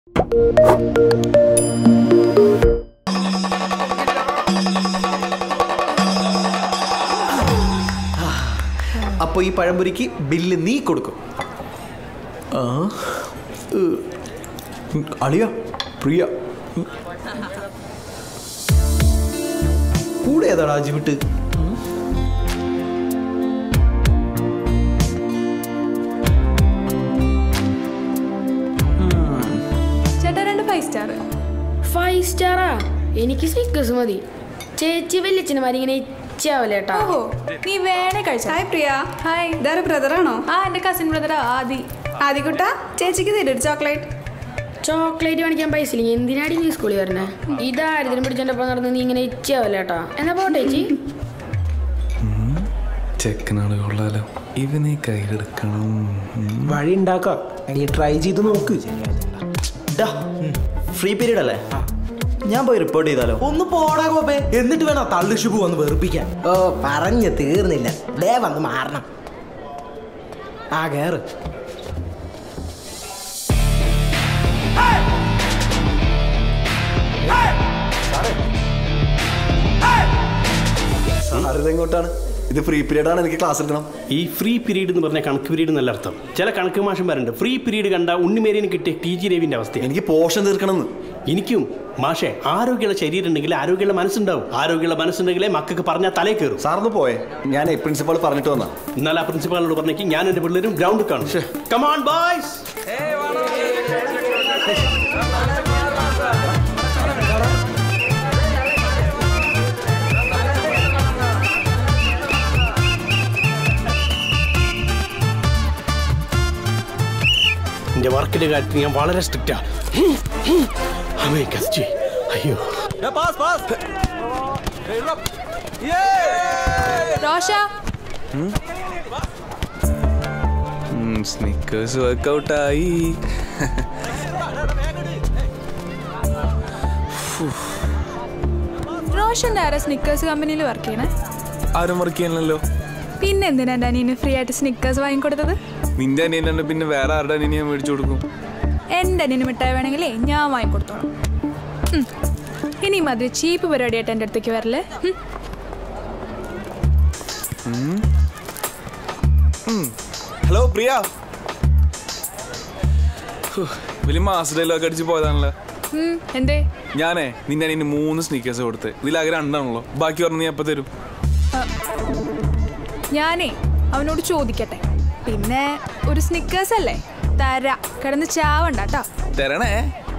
അപ്പൊ ഈ പഴംപൊരിക്ക് ബില്ല് നീ കൊടുക്കും ആ ഏ, അളിയ പ്രിയ ഉം. കൂടെ ഏതാടാ അജിവിട്ട് ചേട്ടാ രണ്ട് ഫൈവ് സ്റ്റാർ ഫൈവ് സ്റ്റാറാ എനിക്ക് സ്നിക്കേഴ്സ് മതി ചേച്ചി വല്യച്ഛനമാരി ഇങ്ങനെ ഇച്ചാവല്ലേ കേട്ടാ ഓഹോ നീ വേണേ കഴിച്ച ഹായ് പ്രിയ ഹായ് ഇതാരെ ബ്രദറാണോ ആ എൻ്റെ കസിൻ ബ്രദറാ ആദി ആദികുട്ട ചേച്ചിക്ക് തരും ഒരു ചോക്ലേറ്റ് ചോക്ലേറ്റ് മേടിക്കാൻ പൈസ ഇല്ലെങ്കിൽ എന്തിനാടി നീ സ്കൂളിൽ വരണേ ഇതാരതിനും പിടിച്ചോണ്ട് ഒപ്പം നടന്ന് നീ ഇങ്ങനെ ഇച്ചാവല്ലേ കേട്ടാ എന്നാ പോട്ടെ ചേച്ചി ചെക്കനാള് കൊള്ളാലോ ഇവനെ കയ്യിലെടുക്കണം ഉം. വഴി ഉണ്ടാക്കാം നീ ട്രൈ ചെയ്ത് നോക്ക് ഫ്രീ പീരീഡ് അല്ലേ ഞാൻ പോയി റിപ്പോർട്ട് ചെയ്താലോ ഒന്ന് പോടാ ഗോപേ എന്നിട്ട് വേണം തള്ളു ശുഭു വന്ന് വെറുപ്പിക്കാൻ ഓ പറഞ്ഞു തീർന്നില്ല ദേ വന്ന് മാറണം ആ കേറ് എങ്ങോട്ടാണ് ഇത് ഫ്രീ പീരീഡ് ആണ് എനിക്ക് ക്ലാസ് എടുക്കണം ഈ ഫ്രീ പീരീഡ് എന്ന് പറഞ്ഞ കണക്ക് പീരീഡ് എന്നല്ല അർത്ഥം ചില കണക്ക് മാഷന്മാരുണ്ട് ഫ്രീ പീരീഡ് കണ്ട ഉണ്ണിമേരിന് കിട്ടിയ ടി ജി രവിന്റെ അവസ്ഥ എനിക്ക് പോഷൻ തീർക്കണം എന്ന് എനിക്കും മാഷെ ആരോഗ്യമുള്ള ശരീരം ഉണ്ടെങ്കിൽ ആരോഗ്യമുള്ള മനസ്സുണ്ടാവും ആരോഗ്യമുള്ള മനസ്സുണ്ടെങ്കിലേ മക്കൾക്ക് പറഞ്ഞാൽ തലേ കയറും സാറിന്ന് പോയെ ഞാൻ പ്രിൻസിപ്പാൾ പറഞ്ഞിട്ട് വന്നാ എന്നാൽ ആ പ്രിൻസിപ്പാളിനോട് പറഞ്ഞേക്ക് ഞാൻ എന്റെ പിള്ളേരും ഗ്രൗണ്ടിൽ കാണും കമാൺ ബോയ്സ് എന്റെ വർക്കിന്റെ കാര്യത്തിൽ ഞാൻ വളരെ സ്ട്രിക്റ്റാ അമ്മേ കസ്റ്റി അയ്യോ റോഷ സ്നിക്കേഴ്സ് വർക്കൗട്ടായി റോഷന്റെ ആരാ സ്നിക്കേഴ്സ് കമ്പനിയിൽ വർക്ക് ചെയ്യണേ ആരും വർക്ക് ചെയ്യാനല്ലോ പിന്നെ എന്തിനാ എൻ്റെ അനിയന് ഫ്രീ ആയിട്ട് സ്നിക്കേഴ്സ് വാങ്ങിക്കൊടുത്തത് നിന്റെ അനിയനെ പിന്നെ വേറെ ആരുടെ അനിയനെ ഞാൻ മേടിച്ചു കൊടുക്കും എൻ്റെ അനിയന് മിഠായി വേണമെങ്കിലേ ഞാൻ വാങ്ങിക്കൊടുത്തോളാം ഉം. ഇനി മതി ചീപ്പ് പരിപാടിയായിട്ട് എൻ്റെ അടുത്തേക്ക് വരല്ലേ ഉം. ഹലോ പ്രിയ ഹു, വലിയ മാസ് ഡയലോഗ് അടിച്ച് പോയതാണല്ലോ ഉം, എന്തേ ഞാനേ നിന്റെ അനിയന് മൂന്ന് സ്നീക്കേഴ്സ് കൊടുത്ത് ഇതിലാകെ രണ്ടാണല്ലോ ബാക്കി പറഞ്ഞ് നീ എപ്പോ തരും ഞാനേ അവനോട് ചോദിക്കട്ടെ പിന്നെ ഒരു സ്നിക്കേഴ്സ് അല്ലേ തരാ കിടന്ന് ചാവണ്ട കേട്ടോ തരണേ